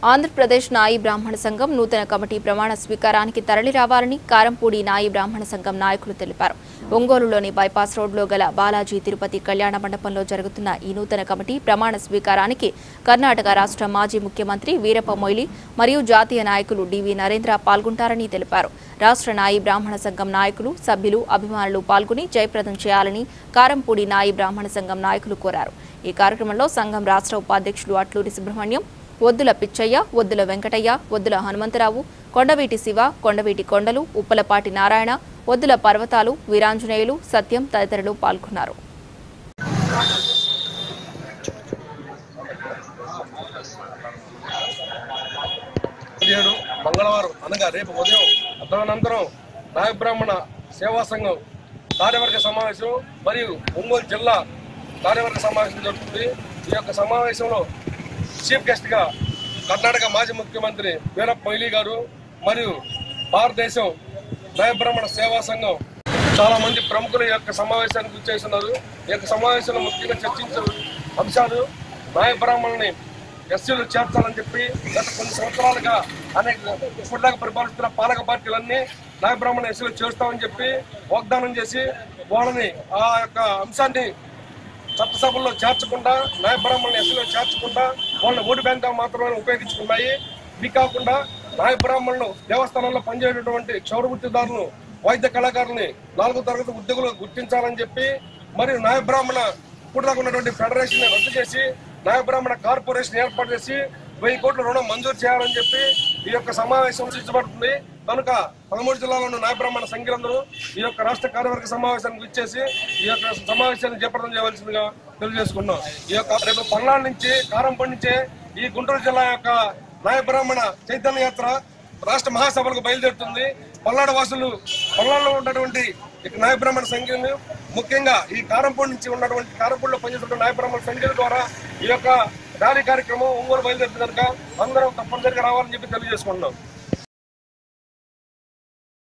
ఆంధ్రప్రదేశ్ నాయి బ్రాహ్మణ సంఘం నూతన కమిటీ ప్రమాణ స్వీకారానికి తరలి రావాలని కారంపూడి నాయి బ్రాహ్మణ సంఘం నాయకులు తెలిపారు ఒంగోలులోని బైపాస్ రోడ్లో గల బాలాజీ తిరుపతి కళ్యాణ మండపంలో జరుగుతున్న ఈ నూతన కమిటీ ప్రమాణ స్వీకారానికి కర్ణాటక రాష్ట్ర మాజీ ముఖ్యమంత్రి వీరప్ప మొయిలీ మరియు జాతీయ నాయకులు డివి నరేంద్ర పాల్గొంటారని తెలిపారు రాష్ట్ర నాయి బ్రాహ్మణ సంఘం నాయకులు సభ్యులు అభిమానులు పాల్గొని జయప్రదం చేయాలని కారంపూడి నాయి బ్రాహ్మణ సంఘం నాయకులు కోరారు ఈ కార్యక్రమంలో సంఘం రాష్ట్ర ఉపాధ్యక్షులు అట్లూరి సుబ్రహ్మణ్యం ఒద్దుల పిచ్చయ్య ఒద్దుల వెంకటయ్య ఒద్దుల హనుమంతరావు కొండవీటి శివ కొండవీటి కొండలు ఉప్పలపాటి నారాయణ ఒద్దుల పర్వతాలు వీరాంజనేయులు సత్యం తదితరులు పాల్గొన్నారు పదిహేడు మంగళవారం అనగా రేపు ఉదయం అర్ధనంతరం నాయబ్రాహ్మణ సేవా సంఘం కార్యవర్గ సమావేశం మరియు ఒంగోలు జిల్లా కార్యవర్గ సమావేశం జరుగుతుంది ఈ యొక్క సమావేశంలో చీఫ్ గెస్ట్ గా కర్ణాటక మాజీ ముఖ్యమంత్రి వీరప్ప మొయిలీ గారు మరియు భారతదేశం నాయబ్రాహ్మణ సేవా సంఘం చాలా మంది ప్రముఖులు ఈ యొక్క సమావేశానికి విచ్చేస్తున్నారు ఈ యొక్క సమావేశంలో ముఖ్యంగా చర్చించే అంశాలు నాయబ్రాహ్మణుని ఎస్సీలు చేర్చాలని చెప్పి గత కొన్ని సంవత్సరాలుగా అనేక ఇప్పటిదాకా పరిపాలిస్తున్న పాలక పార్టీలన్నీ నాయబ్రాహ్మణ ఎస్సీలు చేరుస్తామని చెప్పి వాగ్దానం చేసి వాళ్ళని ఆ యొక్క అంశాన్ని చట్టసభల్లో చేర్చకుండా నాయబ్రాహ్మణుని ఎస్సీలో చేర్చకుండా వాళ్ళని ఓటు బ్యాంక్ మాత్రమే ఉపయోగించుకున్నాయి ఇది కాకుండా నాయబ్రాహ్మణులు దేవస్థానంలో పనిచేసేటువంటి క్షౌర వృత్తిదారులను వైద్య కళాకారుల్ని నాలుగో తరగతి ఉద్యోగులు గుర్తించాలని చెప్పి మరియు నాయబ్రాహ్మణ ఇప్పటిదాకా ఉన్నటువంటి ఫెడరేషన్ రద్దు చేసి నాయబ్రాహ్మణ కార్పొరేషన్ ఏర్పాటు చేసి వెయ్యి కోట్ల రుణం మంజూరు చేయాలని చెప్పి ఈ యొక్క సమావేశం సూచించబడుతుంది కనుక పదమూడు జిల్లాలో ఉన్న నాయబ్రాహ్మణ సంఖ్యలందరూ ఈ యొక్క రాష్ట్ర కార్యవర్గ సమావేశానికి ఇచ్చేసి ఈ యొక్క సమావేశాన్ని జయప్రదం చేయవలసిందిగా తెలియజేసుకున్నాం ఈ యొక్క రేపు పల్నాడు నుంచి కారంపడి నుంచే ఈ గుంటూరు జిల్లా యొక్క నాయబ్రాహ్మణ చైతన్య యాత్ర రాష్ట్ర మహాసభలకు బయలుదేరుతుంది పల్నాడు వాసులు పల్నాడులో ఉన్నటువంటి ఇక నాయబ్రాహ్మణ సంఖ్యను ముఖ్యంగా ఈ కారంపూడి నుంచి ఉన్నటువంటి కారంపూడిలో పనిచేస్తున్న నాయబ్రాహ్మణ సంఖ్యల ద్వారా ఈ యొక్క ర్యాలీ కార్యక్రమం ఒంగోలు బయలుదేరుతుంది కనుక అందరం తప్పనిసరిగా రావాలని చెప్పి తెలియజేసుకుంటున్నాం